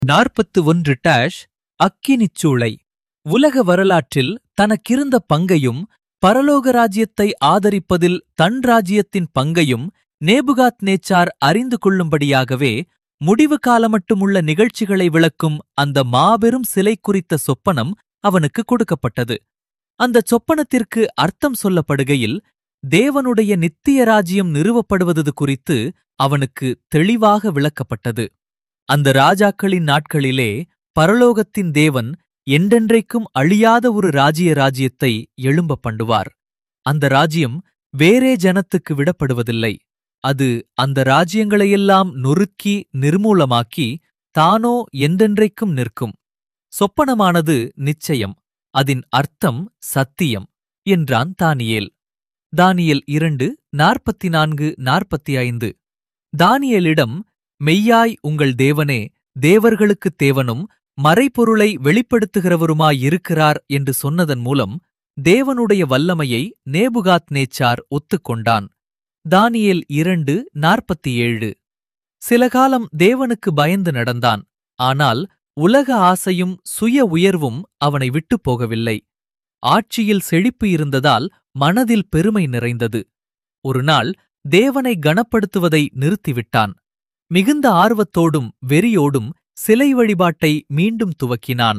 நாற்பத்து ஒன்று டேஷ் அக்கினிச்சூளை உலக வரலாற்றில் தனக்கிருந்த பங்கையும் பரலோக ராஜ்யத்தை ஆதரிப்பதில் தன் ராஜ்யத்தின் பங்கையும் நேபுகாத் நேச்சார் அறிந்து கொள்ளும்படியாகவே முடிவு காலமட்டுமுள்ள நிகழ்ச்சிகளை விளக்கும் அந்த மாபெரும் சிலை குறித்த சொப்பனம் அவனுக்கு கொடுக்கப்பட்டது அந்த சொப்பனத்திற்கு அர்த்தம் சொல்லப்படுகையில் தேவனுடைய நித்திய ராஜ்யம் நிறுவப்படுவது குறித்து அவனுக்கு தெளிவாக விளக்கப்பட்டது அந்த ராஜாக்களின் நாட்களிலே பரலோகத்தின் தேவன் என்றென்றைக்கும் அழியாத ஒரு ராஜ்ய ராஜ்யத்தை எழும்ப பண்ணுவார் அந்த ராஜ்யம் வேறே ஜனத்துக்கு விடப்படுவதில்லை அது அந்த ராஜ்யங்களையெல்லாம் நொறுக்கி நிர்மூலமாக்கி தானோ என்றென்றைக்கும் நிற்கும் சொப்பனமானது நிச்சயம் அதன் அர்த்தம் சத்தியம் என்றான் தானியேல் தானியேல் இரண்டு நாற்பத்தி நான்கு நாற்பத்தி ஐந்து தானியேலிடம் மெய்யாய் உங்கள் தேவனே தேவர்களுக்குத் தேவனும் மறைபொருளை வெளிப்படுத்துகிறவருமாயிருக்கிறார் என்று சொன்னதன் மூலம் தேவனுடைய வல்லமையை நேபுகாத் நேச்சார் ஒத்துக்கொண்டான் தானியேல் இரண்டு நாற்பத்தி ஏழு சில காலம் தேவனுக்கு பயந்து நடந்தான் ஆனால் உலக ஆசையும் சுய உயர்வும் அவனை விட்டுப் போகவில்லை ஆட்சியில் செழிப்பு இருந்ததால் மனதில் பெருமை நிறைந்தது ஒருநாள் தேவனை கனப்படுத்துவதை நிறுத்திவிட்டான் மிகுந்த ஆர்வத்தோடும் வெறியோடும் சிலை வழிபாட்டை மீண்டும் துவக்கினான்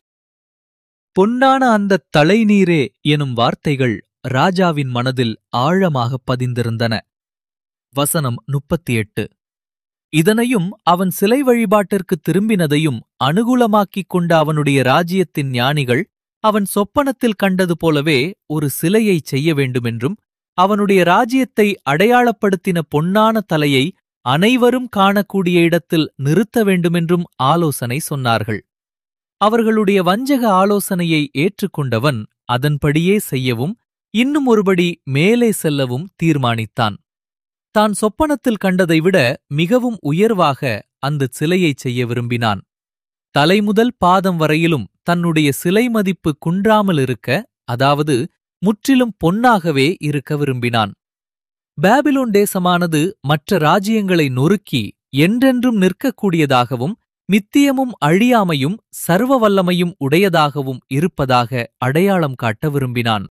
பொன்னான அந்தத் தலைநீரே எனும் வார்த்தைகள் ராஜாவின் மனதில் ஆழமாகப் பதிந்திருந்தன வசனம் முப்பத்தி எட்டு இதனையும் அவன் சிலை வழிபாட்டிற்கு திரும்பினதையும் அனுகூலமாக்கிக் கொண்ட அவனுடைய ராஜ்யத்தின் ஞானிகள் அவன் சொப்பனத்தில் கண்டது போலவே ஒரு சிலையைச் செய்ய வேண்டுமென்றும் அவனுடைய ராஜ்யத்தை அடையாளப்படுத்தின பொன்னான தலையை அனைவரும் காணக்கூடிய இடத்தில் நிறுத்த வேண்டுமென்றும் ஆலோசனை சொன்னார்கள் அவர்களுடைய வஞ்சக ஆலோசனையை ஏற்றுக்கொண்டவன் அதன்படியே செய்யவும் இன்னும் ஒருபடி மேலே செல்லவும் தீர்மானித்தான் தான் சொப்பனத்தில் கண்டதை விட மிகவும் உயர்வாக அந்தச் சிலையைச் செய்ய விரும்பினான் தலைமுதல் பாதம் வரையிலும் தன்னுடைய சிலை மதிப்பு குன்றாமல் இருக்க அதாவது முற்றிலும் பொன்னாகவே இருக்க விரும்பினான் பாபிலோன் தேசமானது மற்ற ராஜ்யங்களை நொறுக்கி என்றென்றும் நிற்கக்கூடியதாகவும் மித்தியமும் அழியாமையும் சர்வ வல்லமையும் உடையதாகவும் இருப்பதாக அடையாளம் காட்ட விரும்பினான்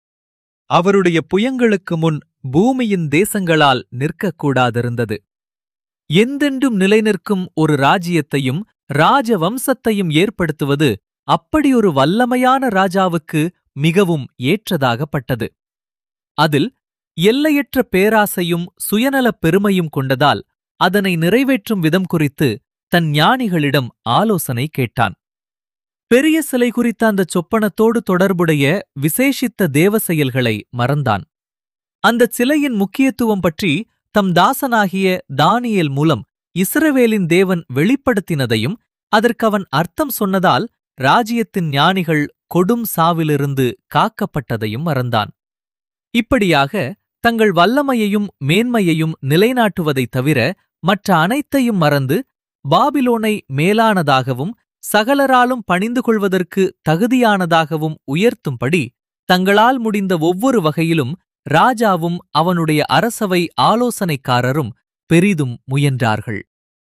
அவருடைய புயங்களுக்கு முன் பூமியின் தேசங்களால் நிற்கக்கூடாதிருந்தது எந்தென்றும் நிலைநிற்கும் ஒரு ராஜ்யத்தையும் ராஜவம்சத்தையும் ஏற்படுத்துவது அப்படியொரு வல்லமையான ராஜாவுக்கு மிகவும் ஏற்றதாகப்பட்டது அதில் எல்லையற்ற பேராசையும் சுயநலப் பெருமையும் கொண்டதால் அதனை நிறைவேற்றும் விதம் குறித்து தன் ஞானிகளிடம் ஆலோசனை கேட்டான் பெரிய சிலை குறித்த அந்தச் சொப்பனத்தோடு தொடர்புடைய விசேஷித்த தேவ செயல்களை மறந்தான் அந்தச் சிலையின் முக்கியத்துவம் பற்றி தம் தாசனாகிய தானியேல் மூலம் இஸ்ரவேலின் தேவன் வெளிப்படுத்தினதையும் அதற்கு அவன் அர்த்தம் சொன்னதால் ராஜ்யத்தின் ஞானிகள் கொடும் சாவிலிருந்து காக்கப்பட்டதையும் மறந்தான் இப்படியாக தங்கள் வல்லமையையும் மேன்மையையும் நிலைநாட்டுவதைத் தவிர மற்ற அனைத்தையும் மறந்து பாபிலோனை மேலானதாகவும் சகலராலும் பணிந்து கொள்வதற்கு தகுதியானதாகவும் உயர்த்தும்படி தங்களால் முடிந்த ஒவ்வொரு வகையிலும் ராஜாவும் அவனுடைய அரசவை ஆலோசனைக்காரரும் பெரிதும் முயன்றார்கள்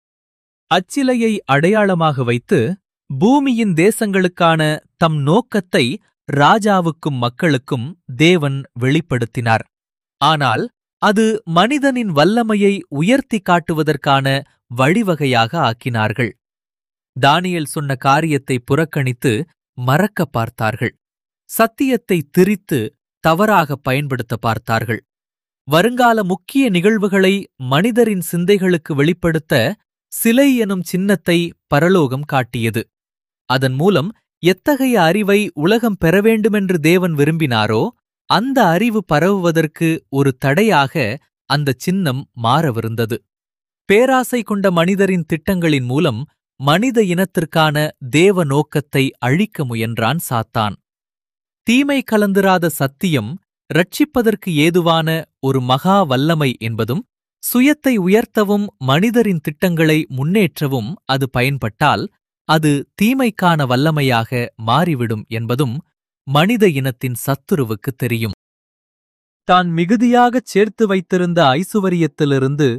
அச்சிலையை அடையாளமாக வைத்து பூமியின் தேசங்களுக்கான தம் நோக்கத்தை ராஜாவுக்கும் மக்களுக்கும் தேவன் வெளிப்படுத்தினார் ஆனால் அது மனிதனின் வல்லமையை உயர்த்தி காட்டுவதற்கான வழிவகையாக ஆக்கினார்கள் தானியல் சொன்ன காரியத்தை புறக்கணித்து மறக்க பார்த்தார்கள் சத்தியத்தை திரித்து தவறாக பயன்படுத்த பார்த்தார்கள் வருங்கால முக்கிய நிகழ்வுகளை மனிதரின் சிந்தைகளுக்கு வெளிப்படுத்த சிலை எனும் சின்னத்தை பரலோகம் காட்டியது அதன் மூலம் எத்தகைய அறிவை உலகம் பெற வேண்டுமென்று தேவன் விரும்பினாரோ அந்த அறிவு பரவுவதற்கு ஒரு தடையாக அந்த சின்னம் மாறவிருந்தது பேராசை கொண்ட மனிதரின் திட்டங்களின் மூலம் மனித இனத்திற்கான தேவ நோக்கத்தை அழிக்க முயன்றான் சாத்தான் தீமை கலந்திராத சத்தியம் ரட்சிப்பதற்கு ஏதுவான ஒரு மகா வல்லமை என்பதும் சுயத்தை உயர்த்தவும் மனிதரின் திட்டங்களை முன்னேற்றவும் அது பயன்பட்டால் அது தீமைக்கான வல்லமையாக மாறிவிடும் என்பதும் மனித இனத்தின் சத்துருவுக்குத் தெரியும் தான் மிகுதியாகச் சேர்த்து வைத்திருந்த ஐசுவரியத்திலிருந்து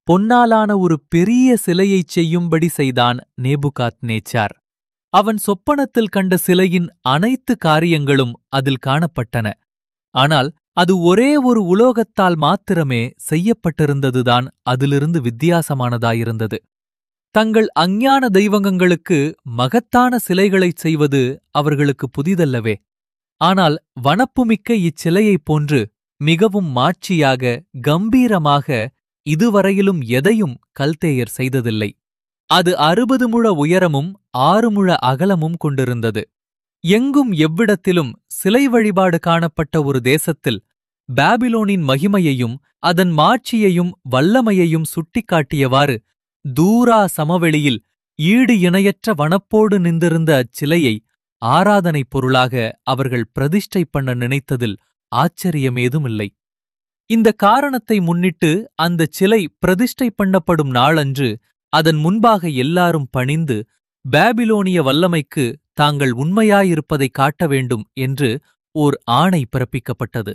பொன்னாலான ஒரு பெரிய சிலையைச் செய்யும்படி செய்தான் நேபுகாத் நேச்சார் அவன் சொப்பனத்தில் கண்ட சிலையின் அனைத்து காரியங்களும் அதில் காணப்பட்டன ஆனால் அது ஒரே ஒரு உலோகத்தால் மாத்திரமே செய்யப்பட்டிருந்ததுதான் அதிலிருந்து வித்தியாசமானதாயிருந்தது தங்கள் அஞ்ஞான தெய்வங்களுக்கு மகத்தான சிலைகளைச் செய்வது அவர்களுக்கு புதிதல்லவே ஆனால் வனப்புமிக்க இச்சிலையைப் போன்று மிகவும் மாட்சியாக கம்பீரமாக இதுவரையிலும் எதையும் கல்தேயர் செய்ததில்லை அது அறுபது முழ உயரமும் ஆறு முழ அகலமும் கொண்டிருந்தது எங்கும் எவ்விடத்திலும் சிலை வழிபாடு காணப்பட்ட ஒரு தேசத்தில் பாபிலோனின் மகிமையையும் அதன் மாட்சியையும் வல்லமையையும் சுட்டிக்காட்டியவாறு தூரா சமவெளியில் ஈடு இணையற்ற வனப்போடு நின்றிருந்த அச்சிலையை ஆராதனைப் பொருளாக அவர்கள் பிரதிஷ்டை பண்ண நினைத்ததில் ஆச்சரியமேதுமில்லை இந்த காரணத்தை முன்னிட்டு அந்தச் சிலை பிரதிஷ்டை பண்ணப்படும் நாளன்று அதன் முன்பாக எல்லாரும் பணிந்து பாபிலோனிய வல்லமைக்கு தாங்கள் உண்மையாயிருப்பதைக் காட்ட வேண்டும் என்று ஓர் ஆணை பிறப்பிக்கப்பட்டது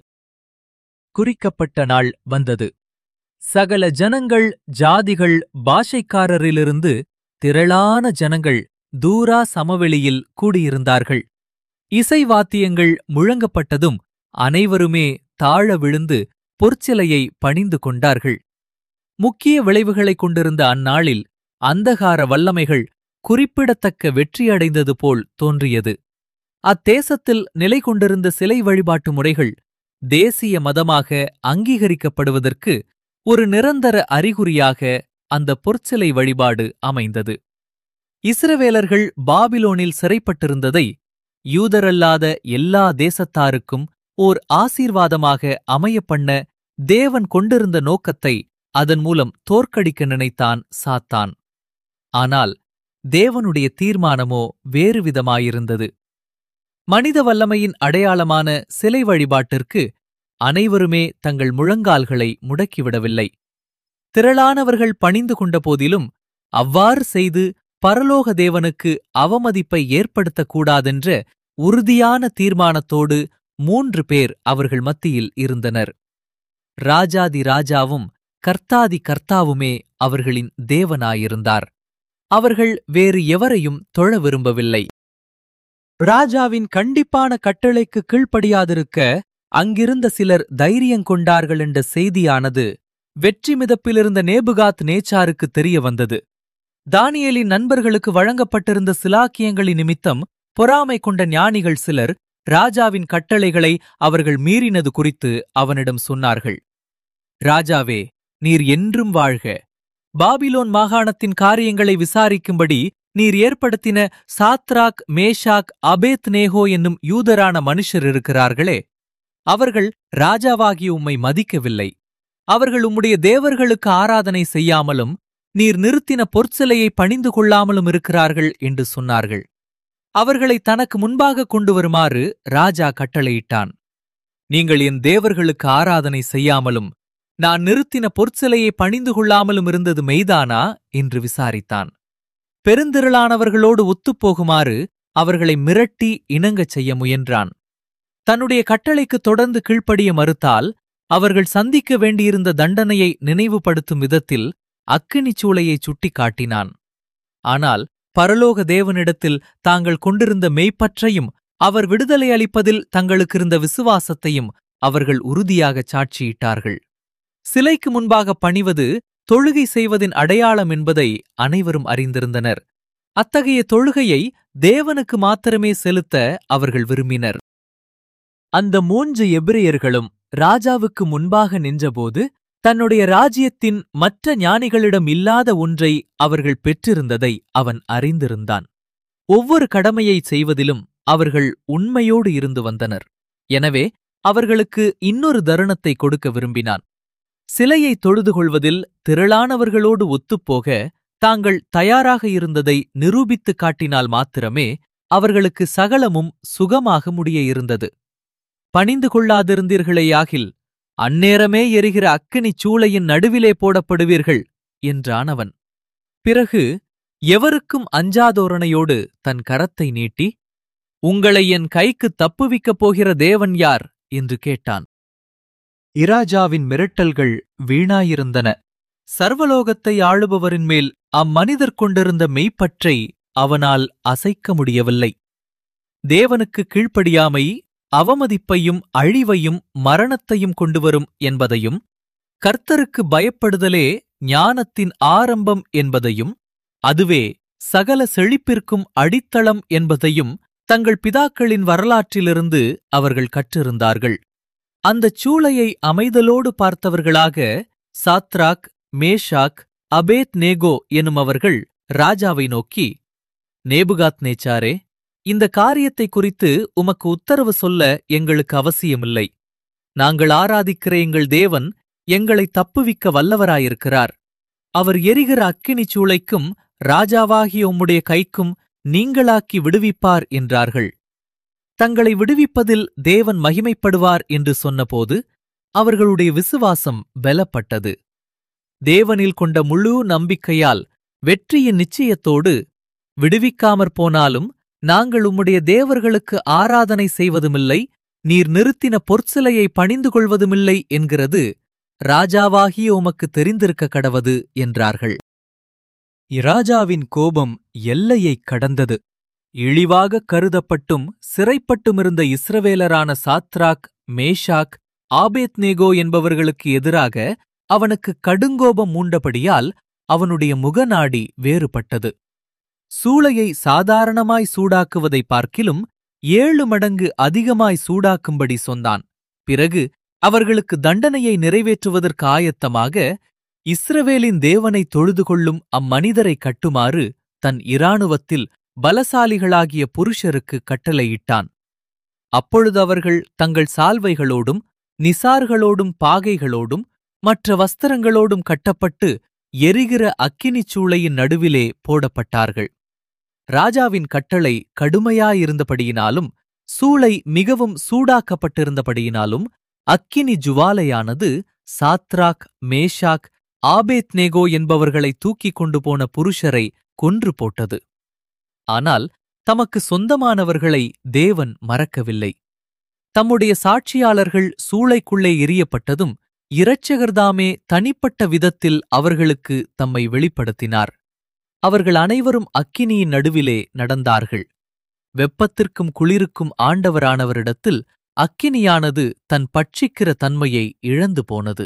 குறிக்கப்பட்ட நாள் வந்தது சகல ஜனங்கள் ஜாதிகள் பாஷைக்காரரிலிருந்து திரளான ஜனங்கள் தூரா சமவெளியில் கூடியிருந்தார்கள் இசைவாத்தியங்கள் முழங்கப்பட்டதும் அனைவருமே தாழ விழுந்து பொற்சிலையை பணிந்து கொண்டார்கள் முக்கிய விளைவுகளைக் கொண்டிருந்த அந்நாளில் அந்தகார வல்லமைகள் குறிப்பிடத்தக்க வெற்றியடைந்தது போல் தோன்றியது அத்தேசத்தில் நிலை கொண்டிருந்த சிலை வழிபாட்டு முறைகள் தேசிய மதமாக அங்கீகரிக்கப்படுவதற்கு ஒரு நிரந்தர அறிகுறியாக அந்த பொற்சிலை வழிபாடு அமைந்தது இஸ்ரவேலர்கள் பாபிலோனில் சிறைப்பட்டிருந்ததை யூதரல்லாத எல்லா தேசத்தாருக்கும் ஓர் ஆசீர்வாதமாக அமையப்பண்ண தேவன் கொண்டிருந்த நோக்கத்தை அதன் மூலம் தோற்கடிக்க நினைத்தான் சாத்தான் ஆனால் தேவனுடைய தீர்மானமோ வேறுவிதமாயிருந்தது மனித வல்லமையின் அடையாளமான சிலை வழிபாட்டிற்கு அனைவருமே தங்கள் முழங்கால்களை முடக்கிவிடவில்லை திரளானவர்கள் பணிந்து கொண்ட போதிலும் அவ்வாறு செய்து பரலோக தேவனுக்கு அவமதிப்பை ஏற்படுத்தக்கூடாதென்ற உறுதியான தீர்மானத்தோடு மூன்று பேர் அவர்கள் மத்தியில் இருந்தனர் ராஜாதி ராஜாவும் கர்த்தாதி கர்த்தாவுமே அவர்களின் தேவனாயிருந்தார் அவர்கள் வேறு எவரையும் தொழ விரும்பவில்லை ராஜாவின் கண்டிப்பான கட்டளைக்கு கீழ்ப்படியாதிருக்க அங்கிருந்த சிலர் தைரியங்கொண்டார்கள் என்ற செய்தியானது வெற்றி மிதப்பிலிருந்த நேபுகாத் நேச்சாருக்கு தெரிய வந்தது தானியேலின் நண்பர்களுக்கு வழங்கப்பட்டிருந்த சிலாக்கியங்களின் நிமித்தம் பொறாமை கொண்ட ஞானிகள் சிலர் ராஜாவின் கட்டளைகளை அவர்கள் மீறினது குறித்து அவனிடம் சொன்னார்கள் ராஜாவே நீர் என்றும் வாழ்க பாபிலோன் மாகாணத்தின் காரியங்களை விசாரிக்கும்படி நீர் ஏற்படுத்தின சாத்ராக் மேஷாக் அபேத் நேகோ என்னும் யூதரான மனுஷர் இருக்கிறார்களே அவர்கள் ராஜாவாகிய உம்மை மதிக்கவில்லை அவர்கள் உம்முடைய தேவர்களுக்கு ஆராதனை செய்யாமலும் நீர் நிறுத்தின பொற்சிலையை பணிந்து கொள்ளாமலும் இருக்கிறார்கள் என்று சொன்னார்கள் அவர்களை தனக்கு முன்பாக கொண்டு வருமாறு ராஜா கட்டளையிட்டான் நீங்கள் என் தேவர்களுக்கு ஆராதனை செய்யாமலும் நான் நிறுத்தின பொற்சிலையை பணிந்து கொள்ளாமலும் இருந்தது மெய்தானா என்று விசாரித்தான் பெருந்திரளானவர்களோடு ஒத்துப்போகுமாறு அவர்களை மிரட்டி இணங்கச் செய்ய முயன்றான் தன்னுடைய கட்டளைக்கு தொடர்ந்து கீழ்ப்படிய மறுத்தால் அவர்கள் சந்திக்க வேண்டியிருந்த தண்டனையை நினைவுபடுத்தும் விதத்தில் அக்கினிச் சூளையை சுட்டிக் காட்டினான் ஆனால் பரலோக தேவனிடத்தில் தாங்கள் கொண்டிருந்த மெய்ப்பற்றையும் அவர் விடுதலை அளிப்பதில் தங்களுக்கிருந்த விசுவாசத்தையும் அவர்கள் உறுதியாகச் சாட்சியிட்டார்கள் சிலைக்கு முன்பாக பணிவது தொழுகை செய்வதின் அடையாளம் என்பதை அனைவரும் அறிந்திருந்தனர் அத்தகைய தொழுகையை தேவனுக்கு மாத்திரமே செலுத்த அவர்கள் விரும்பினர் அந்த மூன்று எபிரேயர்களும் ராஜாவுக்கு முன்பாக நின்றபோது தன்னுடைய ராஜ்யத்தின் மற்ற ஞானிகளிடம் இல்லாத ஒன்றை அவர்கள் பெற்றிருந்ததை அவன் அறிந்திருந்தான் ஒவ்வொரு கடமையை செய்வதிலும் அவர்கள் உண்மையோடு இருந்து வந்தனர் எனவே அவர்களுக்கு இன்னொரு தருணத்தை கொடுக்க விரும்பினான் சிலையை தொழுது கொள்வதில் திரளானவர்களோடு ஒத்துப்போக தாங்கள் தயாராக இருந்ததை நிரூபித்துக் காட்டினால் மாத்திரமே அவர்களுக்கு சகலமும் சுகமாக முடிய இருந்தது பணிந்து கொள்ளாதிருந்தீர்களேயாகில் அந்நேரமே எரிகிற அக்கினிச் சூளையின் நடுவிலே போடப்படுவீர்கள் என்றான் அவன் பிறகு எவருக்கும் அஞ்சாதோரணையோடு தன் கரத்தை நீட்டி உங்களை என் கைக்குத் தப்புவிக்கப் போகிற தேவன் யார் என்று கேட்டான் இராஜாவின் மிரட்டல்கள் வீணாயிருந்தன சர்வலோகத்தை ஆளுபவரின் மேல் அம்மனிதர் கொண்டிருந்த மெய்ப்பற்றை அவனால் அசைக்க முடியவில்லை தேவனுக்கு கீழ்ப்படியாமை அவமதிப்பையும் அழிவையும் மரணத்தையும் கொண்டுவரும் என்பதையும் கர்த்தருக்கு பயப்படுதலே ஞானத்தின் ஆரம்பம் என்பதையும் அதுவே சகல செழிப்பிற்கும் அடித்தளம் என்பதையும் தங்கள் பிதாக்களின் வரலாற்றிலிருந்து அவர்கள் கற்றிருந்தார்கள் அந்தச் சூளையை அமைதலோடு பார்த்தவர்களாக சாத்ராக் மேஷாக் அபேத் நேகோ எனும் அவர்கள் ராஜாவை நோக்கி நேபுகாத் நேச்சாரே இந்த காரியத்தை குறித்து உமக்கு உத்தரவு சொல்ல எங்களுக்கு அவசியமில்லை நாங்கள் ஆராதிக்கிற எங்கள் தேவன் எங்களை தப்புவிக்க வல்லவராயிருக்கிறார் அவர் எரிகிற அக்கினிச் சூளைக்கும் ராஜாவாகிய உம்முடைய கைக்கும் நீங்களாக்கி விடுவிப்பார் என்றார்கள் தங்களை விடுவிப்பதில் தேவன் மகிமைப்படுவார் என்று சொன்னபோது அவர்களுடைய விசுவாசம் பலப்பட்டது தேவனில் கொண்ட முழு நம்பிக்கையால் வெற்றியின் நிச்சயத்தோடு விடுவிக்காமற் போனாலும் நாங்கள் உம்முடைய தேவர்களுக்கு ஆராதனை செய்வதுமில்லை நீர் நிறுத்தின பொற்சிலையை பணிந்து கொள்வதுமில்லை என்கிறது ராஜாவாகிய உமக்கு தெரிந்திருக்க கடவது என்றார்கள் இராஜாவின் கோபம் எல்லையைக் கடந்தது இழிவாக கருதப்பட்டும் சிறைப்பட்டுமிருந்த இஸ்ரவேலரான சாத்ராக் மேஷாக் ஆபேத்நேகோ என்பவர்களுக்கு எதிராக அவனுக்கு கடுங்கோபம் மூண்டபடியால் அவனுடைய முகநாடி வேறுபட்டது சூளையை சாதாரணமாய் சூடாக்குவதை பார்க்கிலும் ஏழு மடங்கு அதிகமாய் சூடாக்கும்படி சொன்னான் பிறகு அவர்களுக்கு தண்டனையை நிறைவேற்றுவதற்கு ஆயத்தமாக இஸ்ரவேலின் தேவனை தொழுது கொள்ளும் அம்மனிதரை கட்டுமாறு தன் இராணுவத்தில் பலசாலிகளாகிய புருஷருக்கு கட்டளையிட்டான் அப்பொழுது அவர்கள் தங்கள் சால்வைகளோடும் நிசார்களோடும் பாகைகளோடும் மற்ற வஸ்திரங்களோடும் கட்டப்பட்டு எரிகிற அக்கினிச் சூளையின் நடுவிலே போடப்பட்டார்கள் ராஜாவின் கட்டளை கடுமையாயிருந்தபடியினாலும் சூளை மிகவும் சூடாக்கப்பட்டிருந்தபடியினாலும் அக்கினி ஜுவாலையானது சாத்ராக் மேஷாக் ஆபேத்நேகோ என்பவர்களை தூக்கிக் கொண்டு போன புருஷரை கொன்று போட்டது ஆனால் தமக்கு சொந்தமானவர்களை தேவன் மறக்கவில்லை தம்முடைய சாட்சியாளர்கள் சூளைக்குள்ளே எரியப்பட்டதும் இரட்சகர்தாமே தனிப்பட்ட விதத்தில் அவர்களுக்கு தம்மை வெளிப்படுத்தினார் அவர்கள் அனைவரும் அக்கினியின் நடுவிலே நடந்தார்கள் வெப்பத்திற்கும் குளிருக்கும் ஆண்டவரானவரிடத்தில் அக்கினியானது தன் பட்சிக்கிற தன்மையை இழந்து போனது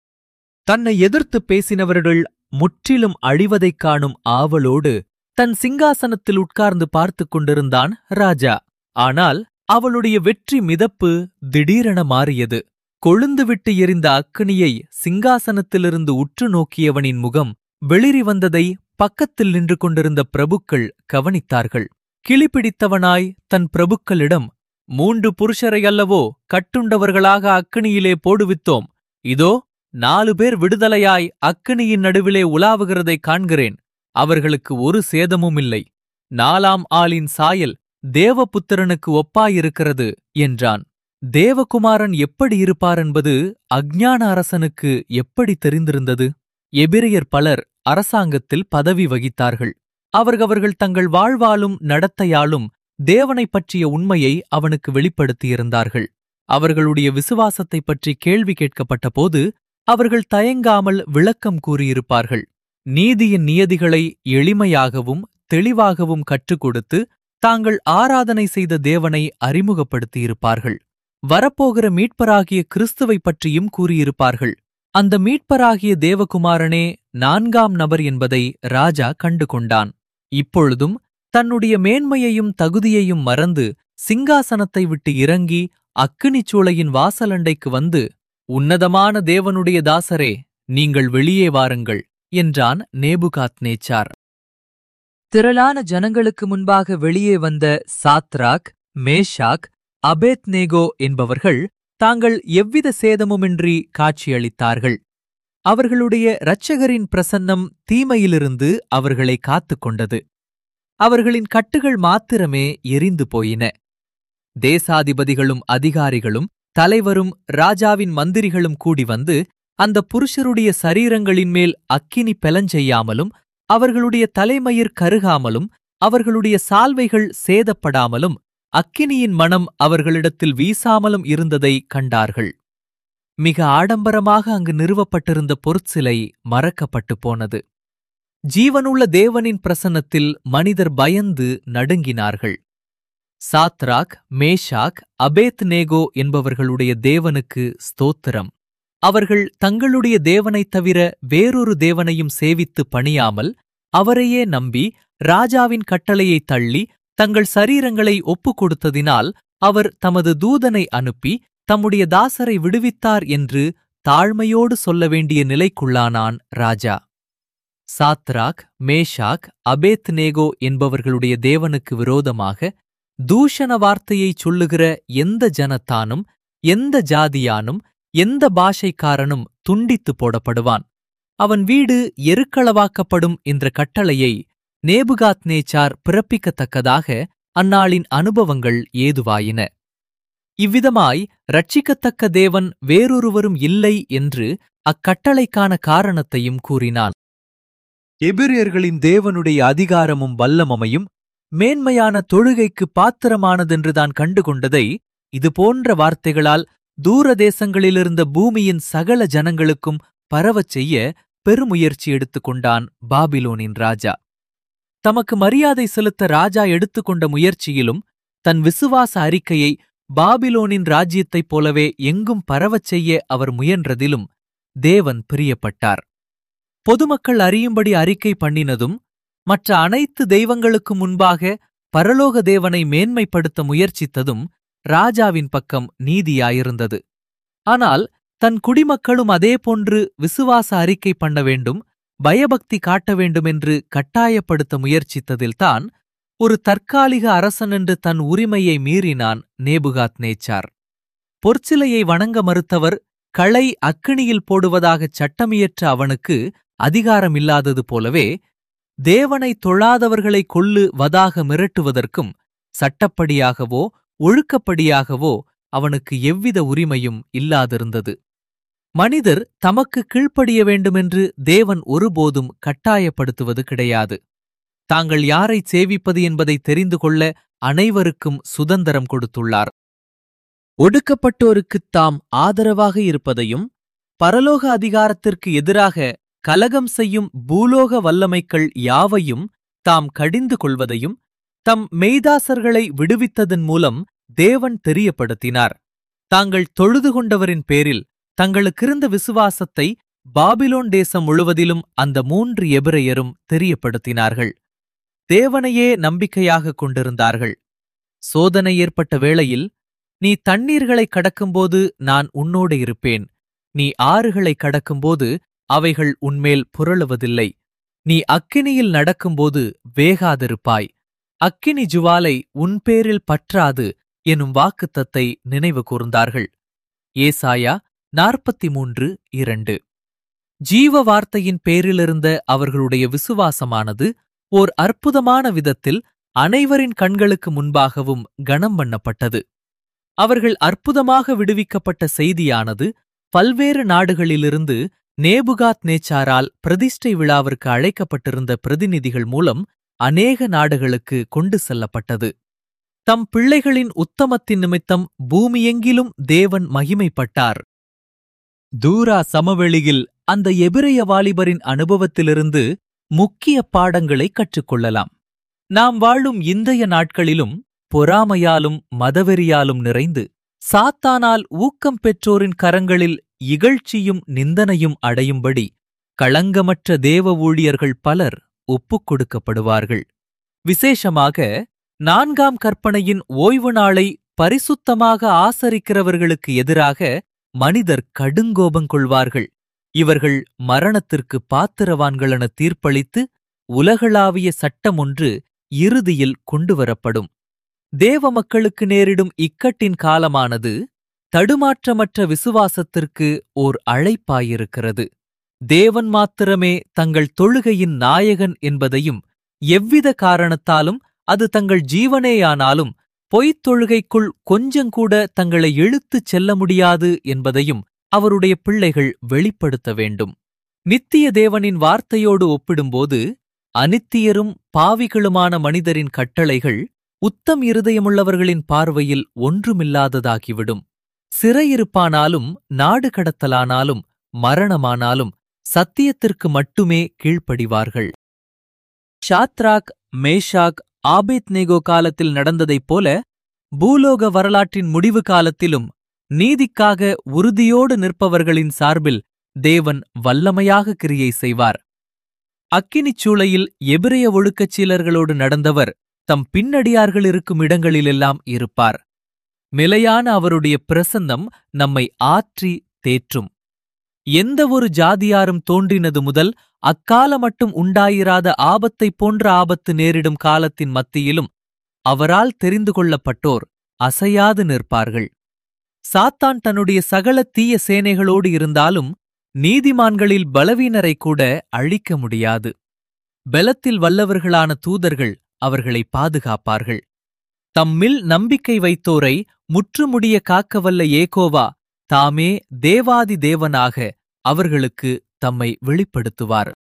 தன்னை எதிர்த்துப் பேசினவர்கள் முற்றிலும் அழிவதைக் காணும் ஆவலோடு தன் சிங்காசனத்தில் உட்கார்ந்து பார்த்துக் கொண்டிருந்தான் ராஜா ஆனால் அவளுடைய வெற்றி மிதப்பு திடீரென மாறியது கொழுந்துவிட்டு எரிந்த அக்கினியை சிங்காசனத்திலிருந்து உற்று நோக்கியவனின் முகம் வெளிரி வந்ததை பக்கத்தில் நின்று கொண்டிருந்த பிரபுக்கள் கவனித்தார்கள் கிளிபிடித்தவனாய் தன் பிரபுக்களிடம் மூன்று புருஷரை அல்லவோ கட்டுண்டவர்களாக அக்கினியிலே போடுவித்தோம் இதோ நாலு பேர் விடுதலையாய் அக்கினியின் நடுவிலே உலாவுகிறதைக் காண்கிறேன் அவர்களுக்கு ஒரு சேதமும் இல்லை நாலாம் ஆளின் சாயல் தேவபுத்திரனுக்கு ஒப்பாயிருக்கிறது என்றான் தேவகுமாரன் எப்படி இருப்பார் என்பது அஞ்ஞான அரசனுக்கு எப்படி தெரிந்திருந்தது எபிரியர் பலர் அரசாங்கத்தில் பதவி வகித்தார்கள் அவர்கள் தங்கள் வாழ்வாலும் நடத்தையாலும் தேவனைப் பற்றிய உண்மையை அவனுக்கு வெளிப்படுத்தியிருந்தார்கள் அவர்களுடைய விசுவாசத்தைப் பற்றி கேள்வி கேட்கப்பட்டபோது அவர்கள் தயங்காமல் விளக்கம் கூறியிருப்பார்கள் நீதியின் நியதிகளை எளிமையாகவும் தெளிவாகவும் கற்றுக் கொடுத்து தாங்கள் ஆராதனை செய்த தேவனை அறிமுகப்படுத்தியிருப்பார்கள் வரப்போகிற மீட்பராகிய கிறிஸ்துவைப் பற்றியும் கூறியிருப்பார்கள் அந்த மீட்பராகிய தேவகுமாரனே நான்காம் நபர் என்பதை ராஜா கண்டு கொண்டான் இப்பொழுதும் தன்னுடைய மேன்மையையும் தகுதியையும் மறந்து சிங்காசனத்தை விட்டு இறங்கி அக்கினிச் சூளையின் வாசலண்டைக்கு வந்து உன்னதமான தேவனுடைய தாசரே நீங்கள் வெளியே வாருங்கள் என்றான் நேபுகாத் நேச்சார் திரளான ஜனங்களுக்கு முன்பாக வெளியே வந்த சாத்ராக் மேஷாக் அபேத்நேகோ என்பவர்கள் தாங்கள் எவ்வித சேதமுமின்றி காட்சியளித்தார்கள் அவர்களுடைய இரட்சகரின் பிரசன்னம் தீமையிலிருந்து அவர்களை காத்துக் கொண்டது அவர்களின் கட்டுகள் மாத்திரமே எரிந்து போயின தேசாதிபதிகளும் அதிகாரிகளும் தலைவரும் ராஜாவின் மந்திரிகளும் கூடி வந்து அந்த புருஷருடைய சரீரங்களின் மேல் அக்கினி பெலஞ்செய்யாமலும் அவர்களுடைய தலைமயிர் கருகாமலும் அவர்களுடைய சால்வைகள் சேதப்படாமலும் அக்கினியின் மனம் அவர்களிடத்தில் வீசாமலும் இருந்ததை கண்டார்கள் மிக ஆடம்பரமாக அங்கு நிறுவப்பட்டிருந்த பொற்சிலை மறக்கப்பட்டு போனது ஜீவனுள்ள தேவனின் பிரசன்னத்தில் மனிதர் பயந்து நடுங்கினார்கள் சாத்ராக் மேஷாக் அபேத் நேகோ என்பவர்களுடைய தேவனுக்கு ஸ்தோத்திரம் அவர்கள் தங்களுடைய தேவனைத் தவிர வேறொரு தேவனையும் சேவித்து பணியாமல் அவரையே நம்பி ராஜாவின் கட்டளையைத் தள்ளி தங்கள் சரீரங்களை ஒப்புக் கொடுத்ததினால் அவர் தமது தூதனை அனுப்பி தம்முடைய தாசரை விடுவித்தார் என்று தாழ்மையோடு சொல்ல வேண்டிய நிலைக்குள்ளானான் ராஜா சாத்ராக் மேஷாக் அபேத் நேகோ என்பவர்களுடைய தேவனுக்கு விரோதமாக தூஷண வார்த்தையைச் சொல்லுகிற எந்த ஜனத்தானும் எந்த ஜாதியானும் எந்த பாஷைக்காரனும் துண்டித்து போடப்படுவான் அவன் வீடு எருக்களவாக்கப்படும் என்ற கட்டளையை நேபுகாத் நேச்சார் பிறப்பிக்கத்தக்கதாக அந்நாளின் அனுபவங்கள் ஏதுவாயின இவ்விதமாய் ரட்சிக்கத்தக்க தேவன் வேறொருவரும் இல்லை என்று அக்கட்டளைக்கான காரணத்தையும் கூறினான் எபிரியர்களின் தேவனுடைய அதிகாரமும் வல்லமமையும் மேன்மையான தொழுகைக்கு பாத்திரமானதென்று தான் கண்டுகொண்டதை இதுபோன்ற வார்த்தைகளால் தூர தேசங்களிலிருந்த பூமியின் சகல ஜனங்களுக்கும் பரவச் செய்ய பெருமுயற்சி எடுத்துக்கொண்டான் பாபிலோனின் ராஜா தமக்கு மரியாதை செலுத்த ராஜா எடுத்துக்கொண்ட முயற்சியிலும் தன் விசுவாச அறிக்கையை பாபிலோனின் ராஜ்யத்தைப் போலவே எங்கும் பரவச் செய்ய அவர் முயன்றதிலும் தேவன் பிரியப்பட்டார் பொதுமக்கள் அறியும்படி அறிக்கை பண்ணினதும் மற்ற அனைத்து தெய்வங்களுக்கு முன்பாக பரலோக தேவனை மேன்மைப்படுத்த முயற்சித்ததும் ராஜாவின் பக்கம் நீதியாயிருந்தது ஆனால் தன் குடிமக்களும் அதேபோன்று விசுவாச அறிக்கை பண்ண வேண்டும் பயபக்தி காட்ட வேண்டுமென்று கட்டாயப்படுத்த முயற்சித்ததில்தான் ஒரு தற்காலிக அரசன் என்று தன் உரிமையை மீறினான் நேபுகாத் நேச்சார் பொற்சிலையை வணங்க மறுத்தவர் களை அக்கினியில் போடுவதாகச் சட்டமியற்ற அவனுக்கு அதிகாரமில்லாதது போலவே தேவனை தொழாதவர்களை கொல்லு வதாக மிரட்டுவதற்கும் சட்டப்படியாகவோ ஒழுக்கப்படியாகவோ அவனுக்கு எவ்வித உரிமையும் இல்லாதிருந்தது மனிதர் தமக்கு கீழ்ப்படிய வேண்டுமென்று தேவன் ஒருபோதும் கட்டாயப்படுத்துவது கிடையாது தாங்கள் யாரைச் சேவிப்பது என்பதை தெரிந்து கொள்ள அனைவருக்கும் சுதந்திரம் கொடுத்துள்ளார் ஒடுக்கப்பட்டோருக்குத் தாம் ஆதரவாக இருப்பதையும் பரலோக அதிகாரத்திற்கு எதிராக கலகம் செய்யும் பூலோக வல்லமைகள் யாவையும் தாம் கடிந்து கொள்வதையும் தம் மெய்தாசர்களை விடுவித்ததன் மூலம் தேவன் தெரியப்படுத்தினார் தாங்கள் தொழுது கொண்டவரின் பேரில் தங்களுக்கிருந்த விசுவாசத்தை பாபிலோன் தேசம் முழுவதிலும் அந்த மூன்று எபிரையரும் தெரியப்படுத்தினார்கள் தேவனையே நம்பிக்கையாகக் கொண்டிருந்தார்கள் சோதனை ஏற்பட்ட வேளையில் நீ தண்ணீர்களை கடக்கும்போது நான் உன்னோடு இருப்பேன் நீ ஆறுகளை கடக்கும்போது அவைகள் உன்மேல் புரளுவதில்லை நீ அக்கினியில் நடக்கும்போது வேகாதிருப்பாய் அக்கினி ஜுவாலை உன் பேரில் பற்றாது எனும் வாக்குத்தத்தை நினைவு கூர்ந்தார்கள் ஏசாயா நாற்பத்தி மூன்று இரண்டு ஜீவ வார்த்தையின் பேரிலிருந்த அவர்களுடைய விசுவாசமானது ஓர் அற்புதமான விதத்தில் அனைவரின் கண்களுக்கு முன்பாகவும் கனம் பண்ணப்பட்டது அவர்கள் அற்புதமாக விடுவிக்கப்பட்ட செய்தியானது பல்வேறு நாடுகளிலிருந்து நேபுகாத் நேச்சாரால் பிரதிஷ்டை விழாவிற்கு அழைக்கப்பட்டிருந்த பிரதிநிதிகள் மூலம் அநேக நாடுகளுக்கு கொண்டு செல்லப்பட்டது தம் பிள்ளைகளின் உத்தமத்தின் நிமித்தம் பூமியெங்கிலும் தேவன் மகிமைப்பட்டார் தூரா சமவெளியில் அந்த எபிரைய வாலிபரின் அனுபவத்திலிருந்து முக்கிய பாடங்களை கற்றுக்கொள்ளலாம் நாம் வாழும் இந்தைய நாட்களிலும் பொறாமையாலும் மதவெறியாலும் நிறைந்து சாத்தானால் ஊக்கம் பெற்றோரின் கரங்களில் இகழ்ச்சியும் நிந்தனையும் அடையும்படி களங்கமற்ற தேவ ஊழியர்கள் பலர் ஒப்புக் கொடுக்கப்படுவார்கள் விசேஷமாக நான்காம் கற்பனையின் ஓய்வு நாளை பரிசுத்தமாக ஆசரிக்கிறவர்களுக்கு எதிராக மனிதர் கடுங்கோபம் கொள்வார்கள் இவர்கள் மரணத்திற்கு பாத்திரவான்கள் என தீர்ப்பளித்து உலகளாவிய சட்டம் ஒன்று இறுதியில் கொண்டுவரப்படும் தேவ மக்களுக்கு நேரிடும் இக்கட்டின் காலமானது தடுமாற்றமற்ற விசுவாசத்திற்கு ஓர் அழைப்பாயிருக்கிறது தேவன் மாத்திரமே தங்கள் தொழுகையின் நாயகன் என்பதையும் எவ்வித காரணத்தாலும் அது தங்கள் ஜீவனேயானாலும் பொய்த் தொழுகைக்குள் கொஞ்சங்கூட தங்களை இழுத்துச் செல்ல முடியாது என்பதையும் அவருடைய பிள்ளைகள் வெளிப்படுத்த வேண்டும் நித்திய தேவனின் வார்த்தையோடு ஒப்பிடும்போது அனித்தியரும் பாவிகளுமான மனிதரின் கட்டளைகள் உத்தம் இருதயமுள்ளவர்களின் பார்வையில் ஒன்றுமில்லாததாகிவிடும் சிறையிருப்பானாலும் நாடு கடத்தலானாலும் மரணமானாலும் சத்தியத்திற்கு மட்டுமே கீழ்ப்படிவார்கள் ஷாத்ராக் மேஷாக் ஆபேத்நேகோ காலத்தில் நடந்ததைப் போல பூலோக வரலாற்றின் முடிவு காலத்திலும் நீதிக்காக உறுதியோடு நிற்பவர்களின் சார்பில் தேவன் வல்லமையாக கிரியை செய்வார் அக்கினிச் சூளையில் எபிரைய ஒழுக்கச் சீலர்களோடு நடந்தவர் தம் பின்னடியார்கள் இருக்கும் இடங்களிலெல்லாம் இருப்பார் நிலையான அவருடைய பிரசன்னம் நம்மை ஆற்றி தேற்றும் எந்த ஒரு ஜாதியாரும் தோன்றினது முதல் அக்கால மட்டும் உண்டாயிராத ஆபத்தைப் போன்ற ஆபத்து நேரிடும் காலத்தின் மத்தியிலும் அவரால் தெரிந்து கொள்ளப்பட்டோர் அசையாது நிற்பார்கள் சாத்தான் தன்னுடைய சகல தீய சேனைகளோடு இருந்தாலும் நீதிமான்களில் பலவீனரை கூட அழிக்க முடியாது பலத்தில் வல்லவர்களான தூதர்கள் அவர்களை பாதுகாப்பார்கள் தம்மில் நம்பிக்கை வைத்தோரை முற்றுமுடிய காக்கவல்ல ஏகோவா தாமே தேவாதி தேவனாக அவர்களுக்கு தம்மை வெளிப்படுத்துவார்